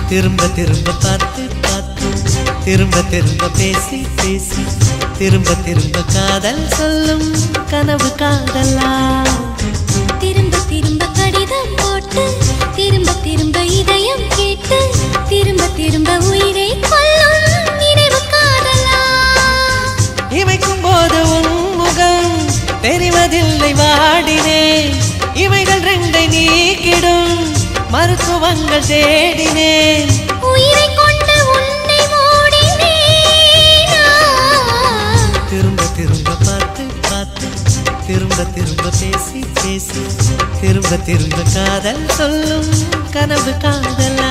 திரும்ப திரும்ப பார்த்து பார்த்து திரும்ப திரும்ப பேசி பேசி திரும்ப திரும்ப காதல் சொல்லும் கனவு காதலா திரும்ப திரும்ப கடிதம் போட்டு திரும்ப திரும்ப இதயம் கேட்டு திரும்ப திரும்ப உயிரை கொல்லும் நினைவு காதலா இமைக்கும் போது உன் முகம் தெரிவதில்லை வாடினேன் இவைகள் ரெண்டை நீக்கிடும் மருத்துவங்கள் தேடினேன் உயிரை கொண்டு உன்னை மூடினேனா திரும்ப திரும்ப பார்த்து பார்த்து திரும்ப திரும்ப பேசி பேசி திரும்ப திரும்ப காதல் சொல்லும் கனவு காதலா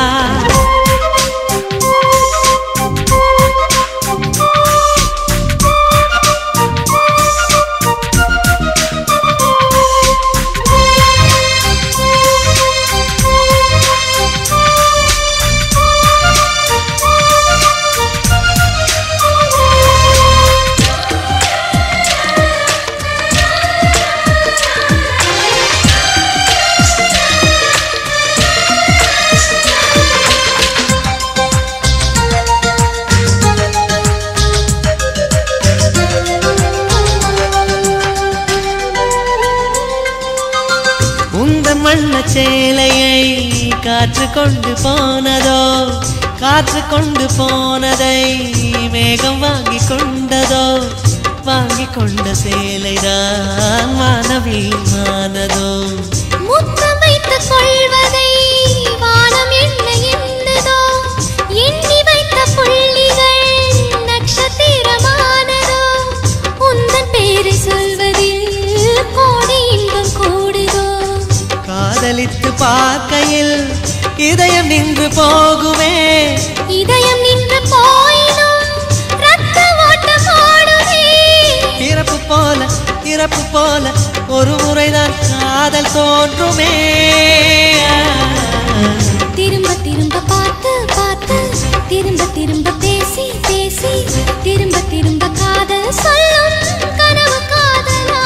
உந்தன் வண்ண சேலையை காற்று கொண்டு போனதோ காற்று கொண்டு போனதை மேகம் வாங்கி கொண்டதோ வாங்கி கொண்ட சேலைதான் வானவிமானதோ முத்தம் வைத்துக் கொள்வதை வானம் என்ன எண்ணுதோ எண்ணி வைத்த புள்ளிகள் நட்சத்திரமானதோ உந்தன் பேரை சொல்வதில் கோடி இன்பம் கூடுதோ காதலித்து பார்க்கையில் இதயம் நின்று போகுமே இதயம் நின்று போயினும் ரத்த ஓட்டம் ஓடுமே பிறப்பு போல இறப்பு போல ஒரு முறைதான் காதல் தோன்றுமே திரும்ப திரும்ப பார்த்து பார்த்து திரும்ப திரும்ப பேசி பேசி திரும்ப திரும்ப காதல் சொல்லும் கனவு காதலா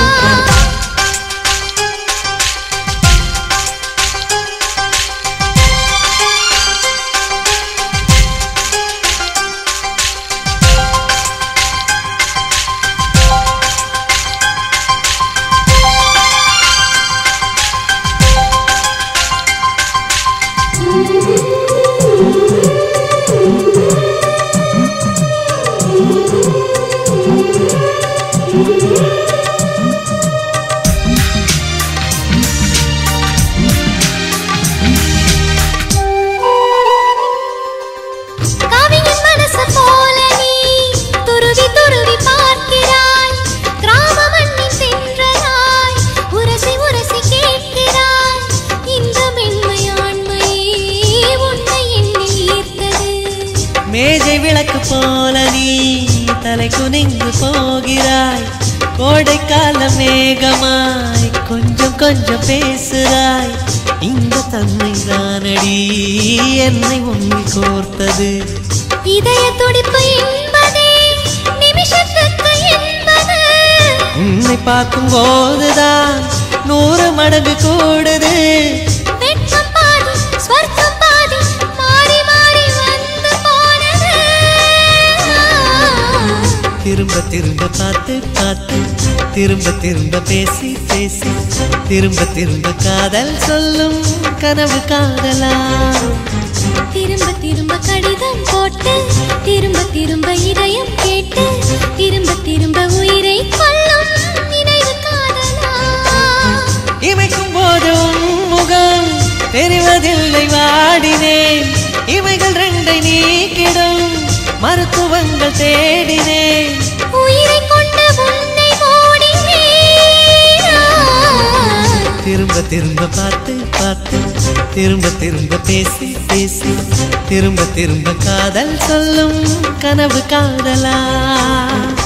கவிஞன் மனசு போல நீ துருவி துருவி பார்க்கிறாய் கிராம மண்ணின் சென்றதாய் உரசி உரசி கேட்கிறாய் இந்த மென்மையாண்மையே உன்னை எண்ணி ஈர்த்தது மேஜை விளக்கு போல நீ தலை குனிந்து போகிறாய் கோடைக்கால மேகமாய் கொஞ்சம் கொஞ்சம் பேசுகிறாய் இந்த தன்மை தானடி என்னை உன்னில் கோர்த்தது இதய துடிப்பு என்பதே நிமிஷத்துக்கு என்பது உன்னை பார்க்கும் போதுதான் நூறு மடங்கு கூடுது வெட்கம் பாதி ஸ்வர்க்கம் பாதி மாறி மாறி வந்து போனது திரும்ப திரும்ப பார்த்து பார்த்து திரும்ப திரும்ப பேசி பேசி திரும்ப திரும்ப காதல் சொல்லும் கனவு காதலா திரும்ப திரும்ப கடிதம் போட்டு திரும்ப திரும்ப இதயம் கேட்டு திரும்ப திரும்ப உயிரை கொல்லும் நினைவு காதலா இமைக்கும் போது உன் முகம் தெரிவதில்லை வாடினேன் இவைகள் ரெண்டை நீக்கிடும் மருத்துவங்கள் தேடினேன் உயிரை கொண்டு உன்னை மூடினேனா திரும்ப திரும்ப பார்த்து பார்த்து திரும்ப திரும்ப பேசி பேசி திரும்ப திரும்ப காதல் சொல்லும் கனவு காதலா